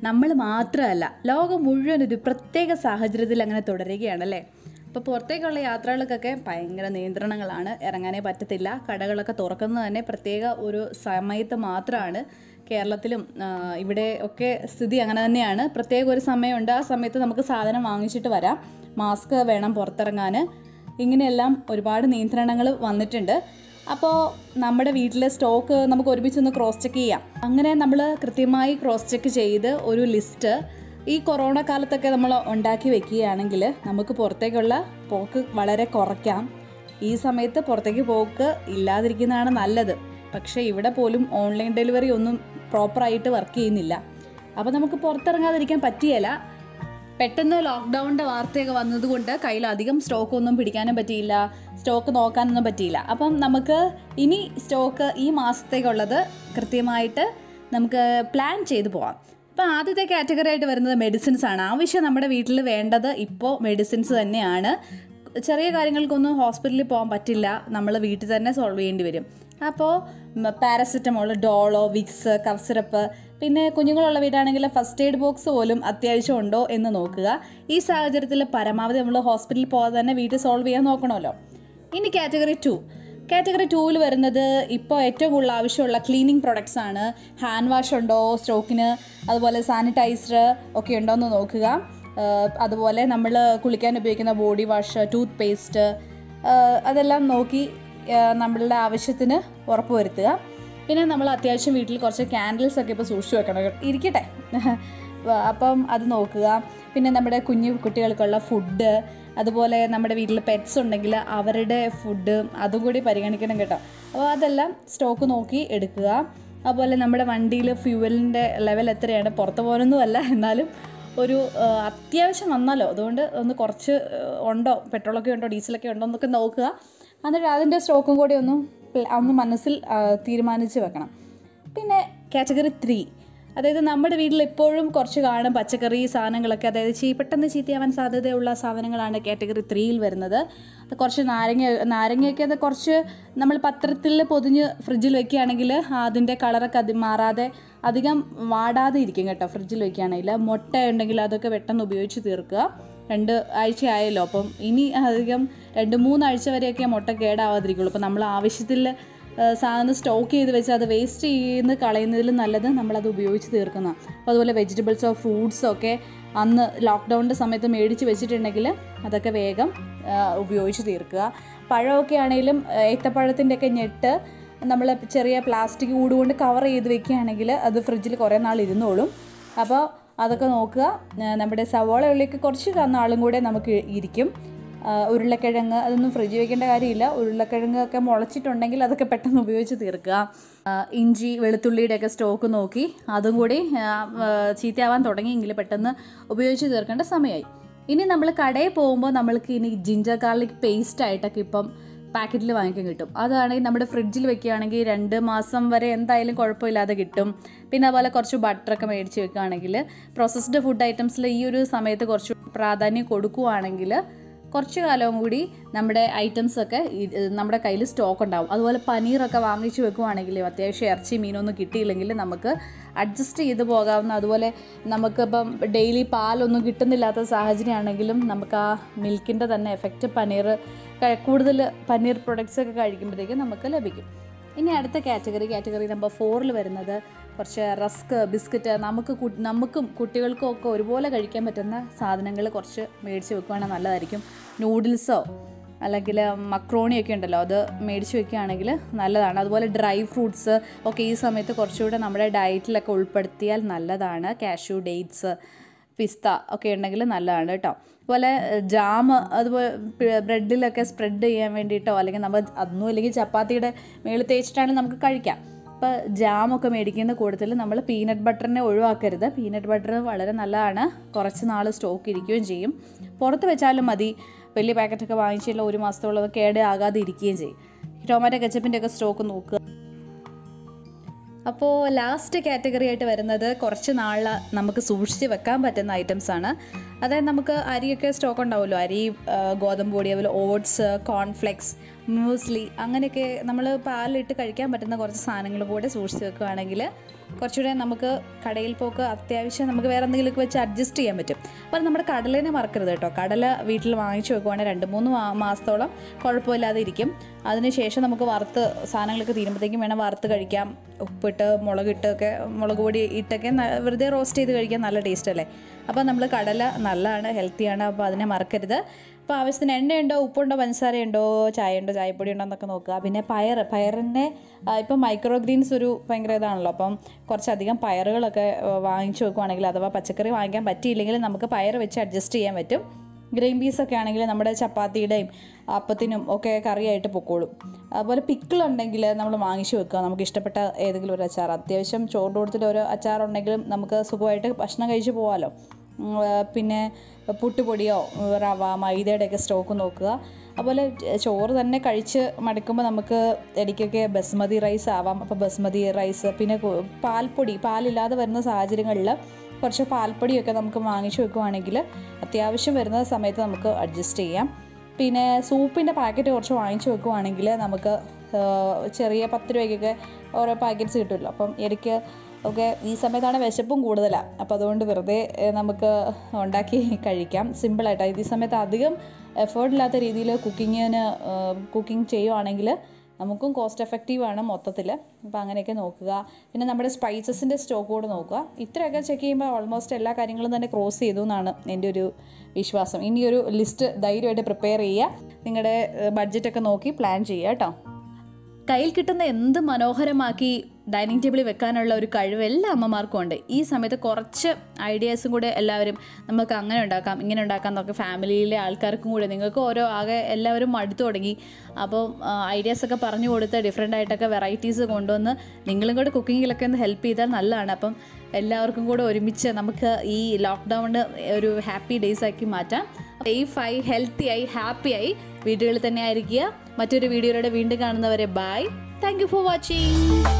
നമ്മൾ മാത്രമല്ല ലോകം മുഴുവൻ ഒരു പ്രത്യേക സാഹചര്യത്തിൽ അങ്ങനെ തുടരുകയാണല്ലേ അപ്പോൾ പുറത്തേക്കുള്ള യാത്രകൾക്കൊക്കെ ഭയങ്കര നിയന്ത്രണങ്ങളാണ് ഇറങ്ങാനേ പറ്റത്തില്ല കടകളൊക്കെ തുറക്കുന്നത് തന്നെ പ്രത്യേക ഒരു സമയത്ത് മാത്രമാണ് കേരളത്തിലും ആ, ഇവിടെ ഒക്കെ സ്ഥിതി അങ്ങനെ തന്നെയാണ് പ്രത്യേക ഒരു സമയമുണ്ട് ആ സമയത്ത് നമുക്ക് സാധനം വാങ്ങിച്ചിട്ട് വരാം മാസ്ക് വേണം പുറത്തിറങ്ങാൻ ഇങ്ങനെയെല്ലാം ഒരുപാട് നിയന്ത്രണങ്ങൾ വന്നിട്ടുണ്ട് അപ്പോൾ നമ്മുടെ വീട്ടിലെ സ്റ്റോക്ക് നമുക്ക് ഒരുമിച്ചൊന്ന് ക്രോസ് ചെക്ക് ചെയ്യാം അങ്ങനെ നമ്മൾ കൃത്യമായി ക്രോസ് ചെക്ക് ചെയ്ത് ഒരു ലിസ്റ്റ് ഈ കൊറോണ കാലത്തൊക്കെ നമ്മൾ ഉണ്ടാക്കി വെക്കുകയാണെങ്കിൽ നമുക്ക് പുറത്തേക്കുള്ള പോക്ക് വളരെ കുറയ്ക്കാം ഈ സമയത്ത് പുറത്തേക്ക് പോക്ക് ഇല്ലാതിരിക്കുന്നതാണ് നല്ലത് പക്ഷേ ഇവിടെ പോലും ഓൺലൈൻ ഡെലിവറി ഒന്നും പ്രോപ്പറായിട്ട് വർക്ക് ചെയ്യുന്നില്ല അപ്പോൾ നമുക്ക് പുറത്തിറങ്ങാതിരിക്കാൻ പറ്റിയല്ല പെട്ടെന്ന് ലോക്ക്ഡൗണിൻ്റെ വാർത്തയൊക്കെ വന്നതുകൊണ്ട് കയ്യിൽ അധികം സ്റ്റോക്ക് ഒന്നും പിടിക്കാനും പറ്റിയില്ല സ്റ്റോക്ക് നോക്കാനൊന്നും പറ്റിയില്ല അപ്പം നമുക്ക് ഇനി സ്റ്റോക്ക് ഈ മാസത്തേക്കുള്ളത് കൃത്യമായിട്ട് നമുക്ക് പ്ലാൻ ചെയ്ത് പോവാം ഇപ്പം ആദ്യത്തെ കാറ്റഗറി ആയിട്ട് വരുന്നത് മെഡിസിൻസ് ആണ് ആവശ്യം നമ്മുടെ വീട്ടിൽ വേണ്ടത് ഇപ്പോൾ മെഡിസിൻസ് തന്നെയാണ് ചെറിയ കാര്യങ്ങൾക്കൊന്നും ഹോസ്പിറ്റലിൽ പോകാൻ പറ്റില്ല നമ്മൾ വീട്ടിൽ തന്നെ സോൾവ് ചെയ്യേണ്ടി വരും അപ്പോൾ paracetamol Dolo Vicks cough syrup പിന്നെ കുഞ്ഞുങ്ങളുള്ള വീടാണെങ്കിൽ ഫസ്റ്റ് എയ്ഡ് ബോക്സ് പോലും അത്യാവശ്യം ഉണ്ടോ എന്ന് നോക്കുക ഈ സാഹചര്യത്തിൽ പരമാവധി നമ്മൾ ഹോസ്പിറ്റലിൽ പോകാതെ തന്നെ വീട്ടിൽ സോൾവ് ചെയ്യാൻ നോക്കണമല്ലോ ഇനി കാറ്റഗറി ടു കാറ്റഗറി ടൂവിൽ വരുന്നത് ഇപ്പോൾ ഏറ്റവും കൂടുതൽ ആവശ്യമുള്ള ക്ലീനിങ് പ്രൊഡക്ട്സ് ആണ് ഹാൻഡ് വാഷ് ഉണ്ടോ സ്റ്റോക്കിന് അതുപോലെ സാനിറ്റൈസർ ഒക്കെ ഉണ്ടോ എന്ന് നോക്കുക ആഹ് അതുപോലെ നമ്മൾ കുളിക്കാൻ ഉപയോഗിക്കുന്ന ബോഡി വാഷ് ടൂത്ത് പേസ്റ്റ് അതെല്ലാം നോക്കി ആഹ് നമ്മളുടെ ആവശ്യത്തിന് ഉറപ്പ് വരുത്തുക പിന്നെ നമ്മൾ അത്യാവശ്യം വീട്ടിൽ കുറച്ച് ക്യാൻഡിൽസ് ഒക്കെ ഇപ്പോൾ സൂക്ഷിച്ചു വെക്കണം ഇരിക്കട്ടെ അപ്പം അത് നോക്കുക പിന്നെ നമ്മുടെ കുഞ്ഞു കുട്ടികൾക്കുള്ള ഫുഡ് അതുപോലെ നമ്മുടെ വീട്ടിൽ പെറ്റ്സ് ഉണ്ടെങ്കിൽ അവരുടെ ഫുഡ് അതും കൂടി പരിഗണിക്കണം കേട്ടോ അപ്പോൾ അതെല്ലാം സ്റ്റോക്ക് നോക്കി എടുക്കുക അതുപോലെ നമ്മുടെ വണ്ടിയിൽ ഫ്യൂവലിൻ്റെ ലെവൽ എത്രയാണ് പുറത്ത് പോകാനൊന്നുമല്ല എന്നാലും ഒരു ആ, അത്യാവശ്യം വന്നാലോ അതുകൊണ്ട് ഒന്ന് കുറച്ച് ആ, ഉണ്ടോ പെട്രോളൊക്കെ ഉണ്ടോ ഡീസലൊക്കെ ഉണ്ടോ എന്നൊക്കെ നോക്കുക എന്നിട്ട് അതിൻ്റെ സ്റ്റോക്കും കൂടി ഒന്ന് പ്ല- ഒന്ന് മനസ്സിൽ ആ, തീരുമാനിച്ച് വെക്കണം പിന്നെ കാറ്റഗറി ത്രീ അതായത് നമ്മുടെ വീട്ടിൽ ഇപ്പോഴും കുറച്ച് കാണും പച്ചക്കറി സാധനങ്ങളൊക്കെ അതായത് ചീ പെട്ടെന്ന് ചീത്തയാവാൻ സാധ്യതയുള്ള സാധനങ്ങളാണ് കാറ്റഗറി ത്രീയിൽ വരുന്നത് അത് കുറച്ച് നാരങ്ങ നാരങ്ങയൊക്കെ അത് കുറച്ച് നമ്മൾ പത്രത്തിൽ പൊതിഞ്ഞ് ഫ്രിഡ്ജിൽ വെക്കുകയാണെങ്കിൽ അതിൻ്റെ കളറൊക്കെ അത് മാറാതെ അധികം വാടാതെ ഇരിക്കും കേട്ടോ ഫ്രിഡ്ജിൽ വെക്കുകയാണെങ്കിൽ മുട്ട ഉണ്ടെങ്കിൽ അതൊക്കെ പെട്ടെന്ന് ഉപയോഗിച്ച് തീർക്കുക രണ്ട് ആഴ്ച ആയല്ലോ അപ്പം ഇനി അധികം രണ്ട് മൂന്നാഴ്ച വരെയൊക്കെ മുട്ട കേടാവാതിരിക്കുള്ളൂ അപ്പം നമ്മൾ ആവശ്യത്തിൽ ഏഹ് സാധനം സ്റ്റോക്ക് ചെയ്ത് വെച്ച് അത് വേസ്റ്റ് ചെയ്യുന്ന കളയുന്നതിലും നല്ലത് നമ്മളത് ഉപയോഗിച്ച് തീർക്കുന്ന അപ്പോൾ അതുപോലെ വെജിറ്റബിൾസോ ഫ്രൂട്ട്സോ ഒക്കെ അന്ന് ലോക്ക്ഡൗണിൻ്റെ സമയത്ത് മേടിച്ച് വെച്ചിട്ടുണ്ടെങ്കിൽ അതൊക്കെ വേഗം ഏഹ് ഉപയോഗിച്ച് തീർക്കുക പഴമൊക്കെ ആണെങ്കിലും ഏഹ് ഏത്തപ്പഴത്തിൻ്റെ ഒക്കെ ഞെട്ട് നമ്മൾ ചെറിയ പ്ലാസ്റ്റിക് കൂട് കൊണ്ട് കവർ ചെയ്ത് വെക്കുകയാണെങ്കിൽ അത് ഫ്രിഡ്ജിൽ കുറേ നാൾ ഇരുന്നോളും അപ്പോൾ അതൊക്കെ നോക്കുക ഏഹ് നമ്മുടെ സവോള ഉള്ളിലേക്ക് കുറച്ച് നാളും കൂടെ നമുക്ക് ഇരിക്കും ആ, ഉരുളക്കിഴങ്ങ് അതൊന്നും ഫ്രിഡ്ജിൽ വെക്കേണ്ട കാര്യമില്ല ഉരുളക്കിഴങ്ങ് ഒക്കെ മുളച്ചിട്ടുണ്ടെങ്കിൽ അതൊക്കെ പെട്ടെന്ന് ഉപയോഗിച്ച് തീർക്കുക ആ, ഇഞ്ചി വെളുത്തുള്ളിയുടെയൊക്കെ സ്റ്റോക്ക് നോക്കി അതും കൂടി ആ, ആ, ചീത്തയാവാൻ തുടങ്ങിയെങ്കിൽ പെട്ടെന്ന് ഉപയോഗിച്ച് തീർക്കേണ്ട സമയമായി ഇനി നമ്മൾ കടയിൽ പോകുമ്പോൾ നമ്മൾക്ക് ഇനി ജിഞ്ചർ ഗാർലിക് പേസ്റ്റ് ആയിട്ടൊക്കെ ഇപ്പം പാക്കറ്റിൽ വാങ്ങിക്കാൻ കിട്ടും അതാണെങ്കിൽ നമ്മുടെ ഫ്രിഡ്ജിൽ വെക്കുകയാണെങ്കിൽ രണ്ട് മാസം വരെ എന്തായാലും കുഴപ്പമില്ലാതെ കിട്ടും പിന്നെ അതുപോലെ കുറച്ച് ബട്ടറൊക്കെ മേടിച്ച് വെക്കുകയാണെങ്കിൽ പ്രോസസ്ഡ് ഫുഡ് ഐറ്റംസിൽ ഈ ഒരു സമയത്ത് കുറച്ച് പ്രാധാന്യം കൊടുക്കുകയാണെങ്കിൽ കുറച്ച് കാലവും കൂടി നമ്മുടെ ഐറ്റംസ് ഒക്കെ ഈ- നമ്മുടെ കയ്യിൽ സ്റ്റോക്ക് ഉണ്ടാവും അതുപോലെ പനീറൊക്കെ വാങ്ങിച്ച് വെക്കുവാണെങ്കിൽ അത്യാവശ്യം ഇറച്ചി മീനൊന്നും കിട്ടിയില്ലെങ്കിൽ നമുക്ക് അഡ്ജസ്റ്റ് ചെയ്ത് പോകാവുന്ന അതുപോലെ നമുക്കിപ്പം ഡെയിലി പാലൊന്നും കിട്ടുന്നില്ലാത്ത സാഹചര്യമാണെങ്കിലും നമുക്ക് ആ മിൽക്കിൻ്റെ തന്നെ എഫക്റ്റ് പനീർ ക- കൂടുതൽ പനീർ പ്രൊഡക്ട്സ് ഒക്കെ കഴിക്കുമ്പോഴത്തേക്കും നമുക്ക് ലഭിക്കും ഇനി അടുത്ത കാറ്റഗറി കാറ്റഗറി നമ്പർ ഫോറിൽ വരുന്നത് കുറച്ച് റസ്ക് ബിസ്ക്കറ്റ് നമുക്ക് കു- നമുക്കും കുട്ടികൾക്കും ഒക്കെ ഒരുപോലെ കഴിക്കാൻ പറ്റുന്ന സാധനങ്ങൾ കുറച്ച് മേടിച്ച് വെക്കുകയാണെങ്കിൽ നല്ലതായിരിക്കും നൂഡിൽസോ അല്ലെങ്കിൽ മക്രോണിയൊക്കെ ഉണ്ടല്ലോ അത് മേടിച്ച് വെക്കുകയാണെങ്കിൽ നല്ലതാണ് അതുപോലെ ഡ്രൈ ഫ്രൂട്ട്സ് ഒക്കെ ഈ സമയത്ത് കുറച്ചുകൂടെ നമ്മുടെ ഡയറ്റിലൊക്കെ ഉൾപ്പെടുത്തിയാൽ നല്ലതാണ് കാഷ്യൂ ഡേറ്റ്സ് പിസ്ത ഒക്കെ ഉണ്ടെങ്കിൽ നല്ലതാണ് കേട്ടോ അതുപോലെ ജാം അതുപോലെ പ- ബ്രെഡിലൊക്കെ സ്പ്രെഡ് ചെയ്യാൻ വേണ്ടിയിട്ടോ അല്ലെങ്കിൽ നമ്മൾ അതൊന്നും അല്ലെങ്കിൽ ചപ്പാത്തിയുടെ മേളിൽ തേച്ചിട്ടാണെങ്കിൽ നമുക്ക് കഴിക്കാം അപ്പോൾ ജാമൊക്കെ മേടിക്കുന്ന കൂട്ടത്തിൽ നമ്മൾ പീനട്ട് ബട്ടറിനെ ഒഴിവാക്കരുത് പീനട്ട് ബട്ടർ വളരെ നല്ലതാണ് കുറച്ച് നാൾ സ്റ്റോക്ക് ഇരിക്കുകയും ചെയ്യും പുറത്ത് വെച്ചാലും മതി വലിയ പാക്കറ്റൊക്കെ വാങ്ങിച്ചിട്ടുള്ള ഒരു മാസത്തോളം അത് കേട് ആകാതെ ഇരിക്കുകയും ചെയ്യും ടൊമാറ്റോ കച്ചപ്പിൻ്റെ ഒക്കെ സ്റ്റോക്ക് നോക്കുക അപ്പോൾ ലാസ്റ്റ് കാറ്റഗറി ആയിട്ട് വരുന്നത് കുറച്ച് നാൾ നമുക്ക് സൂക്ഷിച്ച് വെക്കാൻ പറ്റുന്ന ഐറ്റംസ് ആണ് അതായത് നമുക്ക് അരിയൊക്കെ സ്റ്റോക്ക് ഉണ്ടാവുമല്ലോ അരി ആ, ഗോതമ്പ് പൊടി അതുപോലെ ഓട്സ് കോൺഫ്ലെക്സ് മ്യൂസ്ലി അങ്ങനെയൊക്കെ നമ്മൾ പാലിട്ട് കഴിക്കാൻ പറ്റുന്ന കുറച്ച് സാധനങ്ങൾ കൂടെ സൂക്ഷിച്ച് വെക്കുകയാണെങ്കിൽ കുറച്ചുകൂടെ നമുക്ക് കടയിൽ പോക്ക് അത്യാവശ്യം നമുക്ക് വേറെ എന്തെങ്കിലുമൊക്കെ വെച്ച് അഡ്ജസ്റ്റ് ചെയ്യാൻ പറ്റും അപ്പോൾ നമ്മുടെ കടലേനെ മറക്കരുത് കേട്ടോ കടല വീട്ടിൽ വാങ്ങിച്ചു വെക്കുവാണെങ്കിൽ രണ്ട് മൂന്ന് മാ- മാസത്തോളം കുഴപ്പമില്ലാതെ ഇരിക്കും അതിനുശേഷം നമുക്ക് വറുത്ത് സാധനങ്ങളൊക്കെ തീരുമ്പോഴത്തേക്കും വേണം വറുത്ത് കഴിക്കാം ഉപ്പിട്ട് മുളകിട്ടൊക്കെ മുളക് പൊടി ഇട്ടൊക്കെ ന- വെറുതെ റോസ്റ്റ് ചെയ്ത് കഴിക്കാൻ നല്ല ടേസ്റ്റ് അല്ലേ അപ്പോൾ നമ്മൾ കടല നല്ലതാണ് ഹെൽത്തിയാണ് അപ്പോൾ അതിനെ മറക്കരുത് അപ്പോൾ ആവശ്യത്തിന് എണ്ണയുണ്ടോ ഉപ്പുണ്ടോ പഞ്ചസാരയുണ്ടോ ചായ ഉണ്ടോ ചായപ്പൊടി ഉണ്ടോ എന്നൊക്കെ നോക്കുക പിന്നെ പയർ പയറിനെ ആ, ഇപ്പം മൈക്രോ ഗ്രീൻസ് ഒരു ഭയങ്കര ഇതാണല്ലോ അപ്പം കുറച്ചധികം പയറുകളൊക്കെ ആ, വാങ്ങിച്ചു വെക്കുവാണെങ്കിൽ അഥവാ പച്ചക്കറി വാങ്ങിക്കാൻ പറ്റിയില്ലെങ്കിൽ നമുക്ക് പയർ വെച്ച് അഡ്ജസ്റ്റ് ചെയ്യാൻ പറ്റും ഗ്രീൻ പീസ് ഒക്കെ ആണെങ്കിൽ നമ്മുടെ ചപ്പാത്തിയുടെയും അപ്പത്തിനും ഒക്കെ കറിയായിട്ട് പൊക്കോളും അതുപോലെ പിക്കിൾ ഉണ്ടെങ്കിൽ നമ്മൾ വാങ്ങിച്ചു വെക്കുക നമുക്ക് ഇഷ്ടപ്പെട്ട ഏതെങ്കിലും ഒരു അച്ചാർ അത്യാവശ്യം ചോറ് കൊടുത്തിട്ട് ഒരു അച്ചാർ ഉണ്ടെങ്കിലും നമുക്ക് സുഖമായിട്ട് ഭക്ഷണം കഴിച്ച് പോകാമല്ലോ ഉം, ആ, പിന്നെ പുട്ടുപൊടിയോ ഉം, റവ മൈദയുടെയൊക്കെ സ്റ്റോക്ക് നോക്കുക അതുപോലെ ചോറ് തന്നെ കഴിച്ച് മടുക്കുമ്പോൾ നമുക്ക് ഇടയ്ക്കൊക്കെ ബസ്മതി റൈസ് ആവാം അപ്പോൾ ബസ്മതി റൈസ് പിന്നെ കു- പാൽപ്പൊടി പാലില്ലാതെ വരുന്ന സാഹചര്യങ്ങളിൽ കുറച്ച് പാൽപ്പൊടിയൊക്കെ നമുക്ക് വാങ്ങിച്ചു വെക്കുവാണെങ്കിൽ അത്യാവശ്യം വരുന്ന സമയത്ത് നമുക്ക് അഡ്ജസ്റ്റ് ചെയ്യാം പിന്നെ സൂപ്പിൻ്റെ പാക്കറ്റ് കുറച്ച് വാങ്ങിച്ചു വെക്കുവാണെങ്കിൽ നമുക്ക് ആ, ചെറിയ പത്ത് രൂപയ്ക്കൊക്കെ ഓരോ പാക്കറ്റ്സ് കിട്ടുമല്ലോ അപ്പം ഇടയ്ക്ക് ഒക്കെ ഈ സമയത്താണ് വിശപ്പും കൂടുതലാണ് അപ്പോൾ അതുകൊണ്ട് വെറുതെ ഏ, നമുക്ക് ഉണ്ടാക്കി കഴിക്കാം സിമ്പിളായിട്ട് ഈ സമയത്ത് അധികം എഫേർട്ട് ഇല്ലാത്ത രീതിയിൽ കുക്കിങ്ങിന് കുക്കിംഗ് ചെയ്യുവാണെങ്കിൽ നമുക്കും കോസ്റ്റ് എഫക്റ്റീവ് ആണ് മൊത്തത്തിൽ അപ്പോൾ അങ്ങനെയൊക്കെ നോക്കുക പിന്നെ നമ്മുടെ സ്പൈസസിൻ്റെ സ്റ്റോക്ക് കൂടെ നോക്കുക ഇത്രയൊക്കെ ചെക്ക് ചെയ്യുമ്പോൾ ഓൾമോസ്റ്റ് എല്ലാ കാര്യങ്ങളും തന്നെ ക്രോസ് ചെയ്തു എന്നാണ് എൻ്റെ ഒരു വിശ്വാസം ഇനി ഒരു ലിസ്റ്റ് ധൈര്യമായിട്ട് പ്രിപ്പയർ ചെയ്യുക നിങ്ങളുടെ ബഡ്ജറ്റൊക്കെ നോക്കി പ്ലാൻ ചെയ്യുക കേട്ടോ കയ്യിൽ കിട്ടുന്ന എന്ത് മനോഹരമാക്കി ഡൈനിങ് ടേബിളിൽ വെക്കാനുള്ള ഒരു കഴിവ് എല്ലാ അമ്മമാർക്കും ഉണ്ട് ഈ സമയത്ത് കുറച്ച് ഐഡിയാസും കൂടെ എല്ലാവരും നമുക്ക് അങ്ങനെ ഉണ്ടാക്കാം ഇങ്ങനെ ഉണ്ടാക്കാം എന്നൊക്കെ ഫാമിലിയിലെ ആൾക്കാർക്കും കൂടെ നിങ്ങൾക്ക് ഓരോ ആകെ എല്ലാവരും മടുത്തു തുടങ്ങി അപ്പോൾ ഐഡിയാസ് ഒക്കെ പറഞ്ഞു കൊടുത്ത് ഡിഫറെൻ്റ് ആയിട്ടൊക്കെ വെറൈറ്റീസ് കൊണ്ടുവന്ന് നിങ്ങളും കൂടെ കുക്കിങ്ങിലൊക്കെ ഒന്ന് ഹെൽപ്പ് ചെയ്താൽ നല്ലതാണ് അപ്പം എല്ലാവർക്കും കൂടെ ഒരുമിച്ച് നമുക്ക് ഈ ലോക്ക്ഡൗണ് ഒരു ഹാപ്പി ഡേയ്സ് ആക്കി മാറ്റാം സേഫായി ഹെൽത്തിയായി ഹാപ്പിയായി വീടുകളിൽ തന്നെ ആയിരിക്കുക മറ്റൊരു വീഡിയോയിലൂടെ വീണ്ടും കാണുന്നവരെ bye thank you for watching